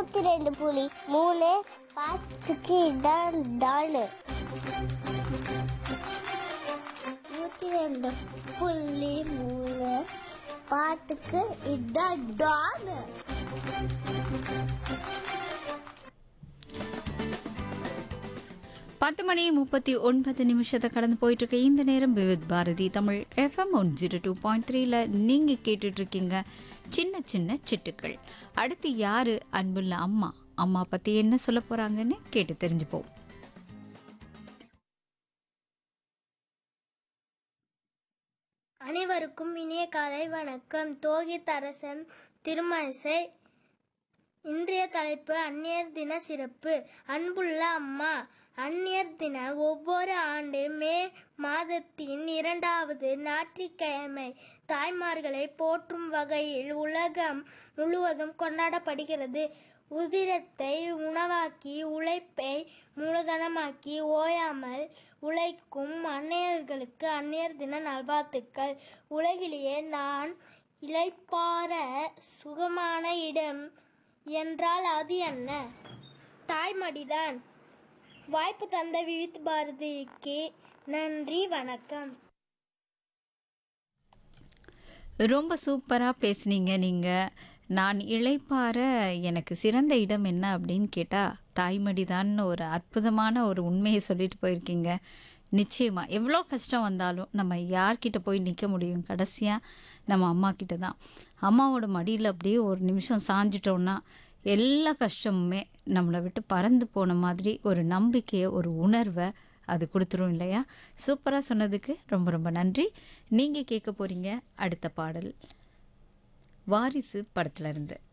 நூத்தி ரெண்டு புலி மூணு பாத்துக்கு இதான் டானு நூத்தி ரெண்டு புள்ளி மூணு பாட்டுக்கு இதான் டானு பத்து மணி முப்பத்தி ஒன்பது நிமிஷத்தை கடந்து போயிட்டு இருக்க இந்த நேரம் Vividh Bharati Tamil FM one zero two point த்ரீல நீங்கள் கேட்டுட்டு இருக்கீங்க சின்ன சின்ன சிட்டுக்கள் அடுத்து யாரு அன்புள்ள அம்மா அம்மா பற்றி என்ன சொல்ல போகிறாங்கன்னு கேட்டு தெரிஞ்சுப்போம் அனைவருக்கும் இனிய காலை வணக்கம் தோகித் அரசன் திருமணிசை இன்றைய தலைப்பு அந்நியர் தின சிறப்பு அன்புள்ள அம்மா அந்நியர் தினம் ஒவ்வொரு ஆண்டு மே மாதத்தின் இரண்டாவது ஞாயிற்றுக்கிழமை தாய்மார்களை போற்றும் வகையில் உலகம் முழுவதும் கொண்டாடப்படுகிறது உதிரத்தை உணவாக்கி உழைப்பை மூலதனமாக்கி ஓயாமல் உழைக்கும் அந்நியர்களுக்கு அந்நியர் தின நல்வாழ்த்துக்கள் உலகிலேயே நான் இளைப்பாற சுகமான இடம் என்றால் அது என்ன தாய்மடிதான் வாய்ப்பு தந்த விவித் பாரதிக்கு நன்றி வணக்கம் ரொம்ப சூப்பராக பேசுனீங்க நீங்கள் நான் இளைப்பாற எனக்கு சிறந்த இடம் என்ன அப்படின்னு கேட்டால் தாய்மடிதான்னு ஒரு அற்புதமான ஒரு உண்மையை சொல்லிட்டு போயிருக்கீங்க நிச்சயமாக எவ்வளோ கஷ்டம் வந்தாலும் நம்ம யார்கிட்ட போய் நிற்க முடியும் கடைசியாக நம்ம அம்மா கிட்ட தான் அம்மாவோட மடியில் அப்படியே ஒரு நிமிஷம் சாஞ்சிட்டோன்னா எல்லா கஷ்டமுமே நம்மளை விட்டு பறந்து போன மாதிரி ஒரு நம்பிக்கையை ஒரு உணர்வை அது கொடுத்துரும் இல்லையா சூப்பராக சொன்னதுக்கு ரொம்ப ரொம்ப நன்றி நீங்கள் கேட்க போகிறீங்க அடுத்த பாடல் வாரிசு படத்துல இருந்து